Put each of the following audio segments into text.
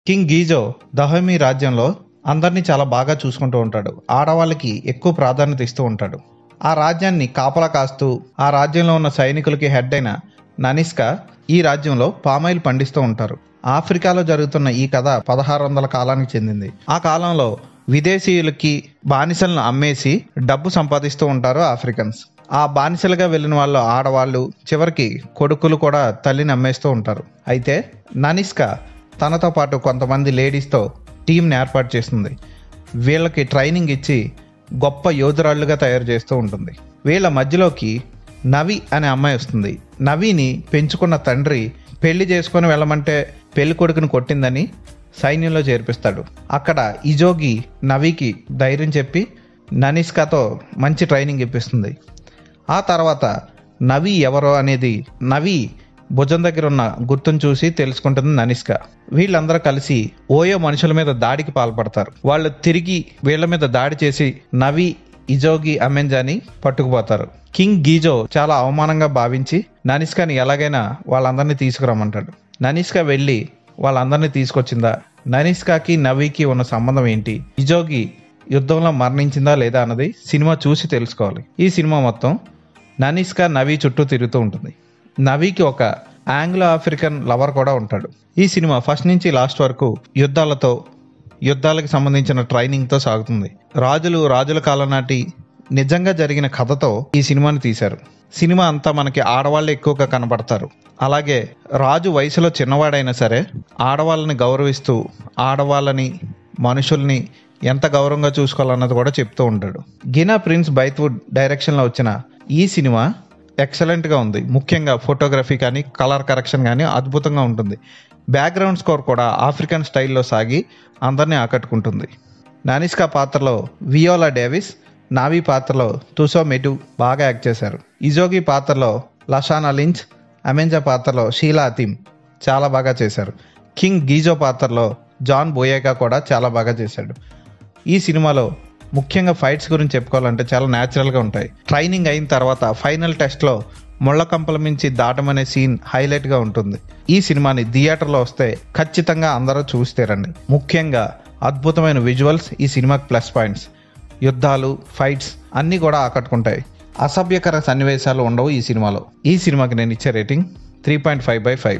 king గీజో దహమీ రాజ్యంలో అందరినీ చాలా బాగా చూసుకుంటూ ఉంటాడు ఆడవాళ్ళకి ఎక్కువ ప్రాధాన్యత ఇస్తూ ఉంటాడు ఆ రాజ్యాన్ని కాపలా కాస్తూ ఆ రాజ్యంలో ఉన్న సైనికులకి హెడ్ అయిన ననిస్కా ఈ రాజ్యంలో పామాయిల్ పండిస్తూ ఉంటారు ఆఫ్రికాలో జరుగుతున్న ఈ కథ పదహారు వందల కాలానికి చెందింది ఆ కాలంలో విదేశీయులకి బానిసలను అమ్మేసి డబ్బు సంపాదిస్తూ ఉంటారు ఆఫ్రికన్స్ ఆ బానిసలుగా వెళ్ళిన వాళ్ళు ఆడవాళ్ళు చివరికి కొడుకులు కూడా తల్లిని అమ్మేస్తూ ఉంటారు అయితే ననిస్కా తనతో పాటు కొంతమంది లేడీస్తో టీంని ఏర్పాటు చేస్తుంది వీళ్ళకి ట్రైనింగ్ ఇచ్చి గొప్ప యోధురాళ్ళుగా తయారు చేస్తూ ఉంటుంది వీళ్ళ మధ్యలోకి నవి అనే అమ్మాయి వస్తుంది నవిని పెంచుకున్న తండ్రి పెళ్లి చేసుకొని వెళ్ళమంటే పెళ్లి కొడుకుని కొట్టిందని సైన్యంలో చేర్పిస్తాడు అక్కడ ఇజోగి నవికి ధైర్యం చెప్పి ననిస్కాతో మంచి ట్రైనింగ్ ఇప్పిస్తుంది ఆ తర్వాత నవి ఎవరో అనేది నవి భుజం దగ్గర ఉన్న గుర్తును చూసి తెలుసుకుంటుంది ననిష్క వీళ్ళందరూ కలిసి ఓయో మనుషుల మీద దాడికి పాల్పడతారు వాళ్ళు తిరిగి వీళ్ళ మీద దాడి చేసి నవి ఇజోగి అమెంజాని పట్టుకుపోతారు కింగ్ గీజో చాలా అవమానంగా భావించి ననిష్కని ఎలాగైనా వాళ్ళందరినీ తీసుకురమ్మంటాడు ననిష్క వెళ్ళి వాళ్ళందరినీ తీసుకొచ్చిందా ననిష్కాకి నవికి ఉన్న సంబంధం ఏంటి ఇజోగి యుద్ధంలో మరణించిందా లేదా అన్నది సినిమా చూసి తెలుసుకోవాలి ఈ సినిమా మొత్తం ననిష్క నవి చుట్టూ తిరుగుతూ ఉంటుంది నవీకి ఒక ఆంగ్లో ఆఫ్రికన్ లవర్ కూడా ఉంటాడు ఈ సినిమా ఫస్ట్ నుంచి లాస్ట్ వరకు యుద్ధాలతో యుద్ధాలకు సంబంధించిన ట్రైనింగ్తో సాగుతుంది రాజులు రాజుల కాలం నాటి నిజంగా జరిగిన కథతో ఈ సినిమాని తీశారు సినిమా అంతా మనకి ఆడవాళ్ళు ఎక్కువగా కనబడతారు అలాగే రాజు వయసులో చిన్నవాడైనా సరే ఆడవాళ్ళని గౌరవిస్తూ ఆడవాళ్ళని మనుషుల్ని ఎంత గౌరవంగా చూసుకోవాలన్నది కూడా చెప్తూ ఉంటాడు గినా ప్రిన్స్ బైత్వుడ్ డైరెక్షన్లో వచ్చిన ఈ సినిమా ఎక్సలెంట్గా ఉంది ముఖ్యంగా ఫోటోగ్రఫీ కానీ కలర్ కరెక్షన్ కానీ అద్భుతంగా ఉంటుంది బ్యాక్గ్రౌండ్ స్కోర్ కూడా ఆఫ్రికన్ స్టైల్లో సాగి అందరినీ ఆకట్టుకుంటుంది నానిస్కా పాత్రలో వియోలా డేవిస్ నావీ పాత్రలో తుసో మెటు బాగా యాక్ట్ చేశారు ఇజోగి పాత్రలో లషానా లించ్ అమెంజా పాత్రలో షీలా అతీమ్ చాలా బాగా చేశారు కింగ్ గీజో పాత్రలో జాన్ బోయేగా కూడా చాలా బాగా చేశాడు ఈ సినిమాలో ముఖ్యంగా ఫైట్స్ గురించి చెప్పుకోవాలంటే చాలా న్యాచురల్గా ఉంటాయి ట్రైనింగ్ అయిన తర్వాత ఫైనల్ టెస్ట్లో ముళ్ళ కంపల మించి దాటమనే సీన్ హైలైట్గా ఉంటుంది ఈ సినిమాని థియేటర్లో వస్తే ఖచ్చితంగా అందరూ చూస్తారండి ముఖ్యంగా అద్భుతమైన విజువల్స్ ఈ సినిమాకి ప్లస్ పాయింట్స్ యుద్ధాలు ఫైట్స్ అన్నీ కూడా ఆకట్టుకుంటాయి అసభ్యకర సన్నివేశాలు ఉండవు ఈ సినిమాలో ఈ సినిమాకి నేను ఇచ్చే rating three point five by five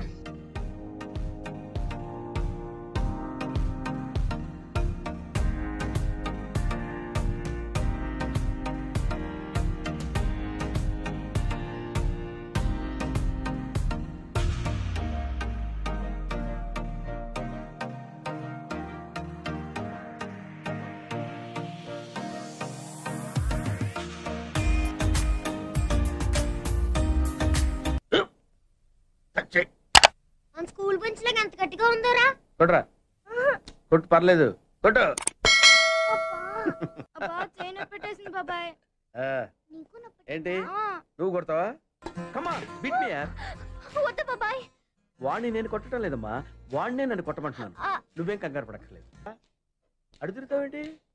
మన స్కూల్ బెంచ్ లాగా ఎంత గట్టిగా ఉందోరా కొట్రా కొట్టు పర్లేదు కొట్టు అబ్బా చైన్ పెట్టేసింది బాబాయ్ ఆ, నీకు నొప్పి ఏంటి ఆ, నువ్వు కొడతావా కమా బిట్ మీ యార్ వద్దు బాబాయ్ వాడిని నేను కొట్టడం లేదమ్మా వాడినే నన్ను కొట్టమంటున్నాను ఆ, నువ్వేం కంగారు పడక్కర్లేదు అడుగుతావేంటి